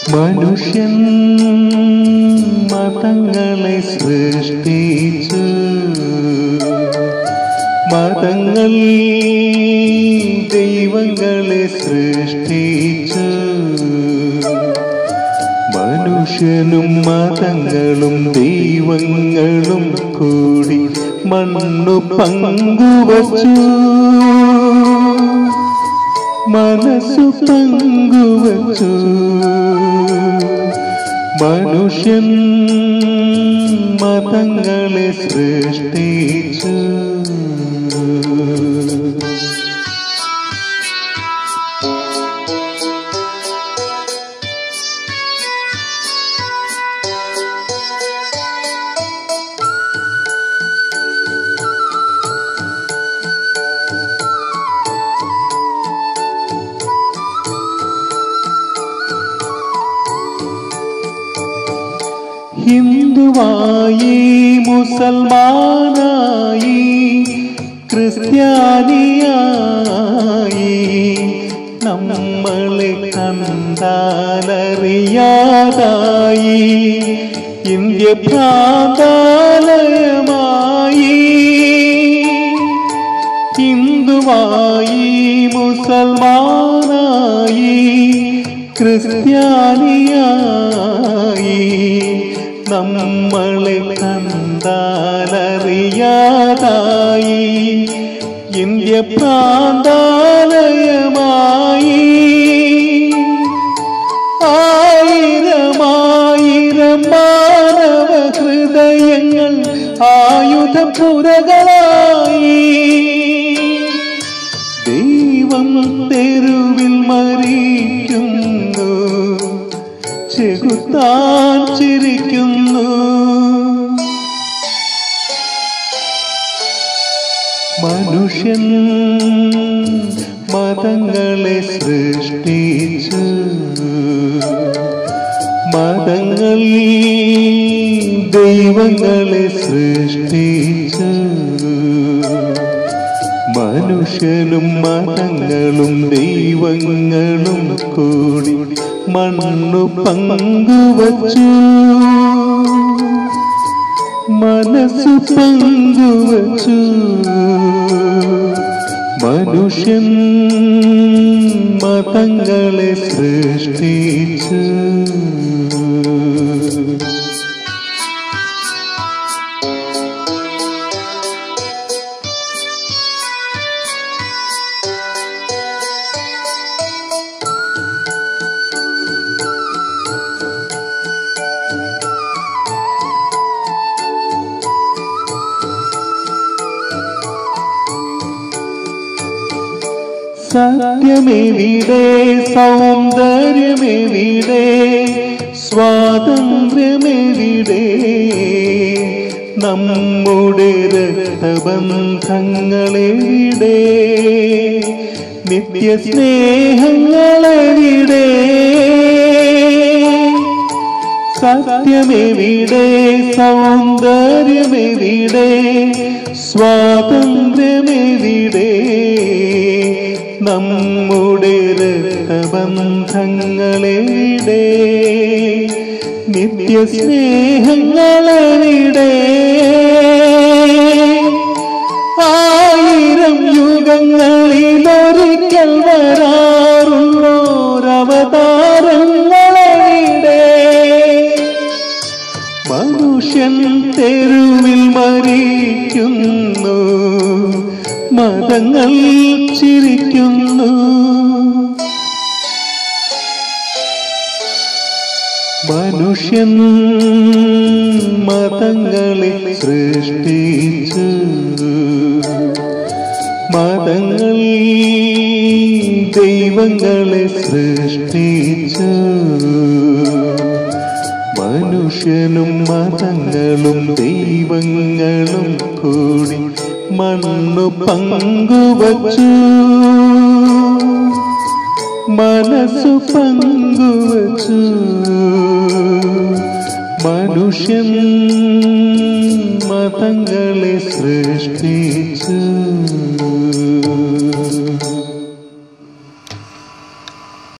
മനുഷ്യൻ മതങ്ങളെ സൃഷ്ടിച്ചു മതങ്ങൾ ദൈവങ്ങളെ സൃഷ്ടിച്ചു മനുഷ്യനും മതങ്ങളും ദൈവങ്ങളും കൂടി മണ്ണു പങ്കുവച്ചു മനസ്സു പങ്കുവച്ചു മനുഷ്യൻ മതങ്ങളെ സൃഷ്ടിച്ചു ഹിന്ദുവായി മുസൽമാനായി ക്രിസ്ത്യാനിയായി നമ്മളെ കണ്ടാലറിയാതായി ഇന്ത്യ ഭ്രാന്താലയമായി ഹിന്ദുവായി മുസൽമാനായി ക്രിസ്ത്യാനിയായി നമ്മളെ കണ്ടാലറിയാതായി ഇന്ത്യ പ്രാന്താലയമായി ആയിരമായിരം മാനവ ഹൃദയങ്ങൾ ആയുധപുരകളായി ദൈവം തെരുവിൽ മരിക്കുന്നു ചെകുത്താൻ ചിരിക്കുന്നു മനുഷ്യൻ മതങ്ങളെ സൃഷ്ടിച്ചു മതങ്ങൾ ദൈവങ്ങളെ സൃഷ്ടിച്ചു മനുഷ്യനും മതങ്ങളും ദൈവങ്ങളും കൂടി മണ്ണു പങ്കുവച്ചു മനസ്സു പങ്കുവച്ചു മനുഷ്യൻ മതങ്ങളെ സൃഷ്ടിച്ചു സത്യമെവിടെ സൗന്ദര്യമെവിടെ സ്വാതന്ത്ര്യമെവിടെ നമ്മുടെ രക്തബന്ധങ്ങളെവിടെ നിത്യസ്നേഹങ്ങളെവിടെ സത്യമെവിടെ സൗന്ദര്യമെവിടെ സ്വാതന്ത്ര്യമെവിടെ നമ്മുടെ രക്തബന്ധങ്ങളെവിടെ നിത്യസ്നേഹങ്ങളെവിടെ ആയിരം യുഗങ്ങളിലൊരിക്കൽ വരാറുള്ളോരവതാരങ്ങളെവിടെ മനുഷ്യൻ തെരുവിൽ മരിക്കുന്നു മതങ്ങൾ ചിരിക്കുന്നു മനുഷ്യൻ മതങ്ങളെ സൃഷ്ടിച്ചു മതങ്ങൾ ദൈവങ്ങളെ സൃഷ്ടിച്ചു മനുഷ്യനും മതങ്ങളും ദൈവങ്ങളും കൂടി മണ്ണു പങ്കുവച്ചു മനസ്സു പങ്കുവച്ചു മനുഷ്യൻ മതങ്ങളെ സൃഷ്ടിച്ചു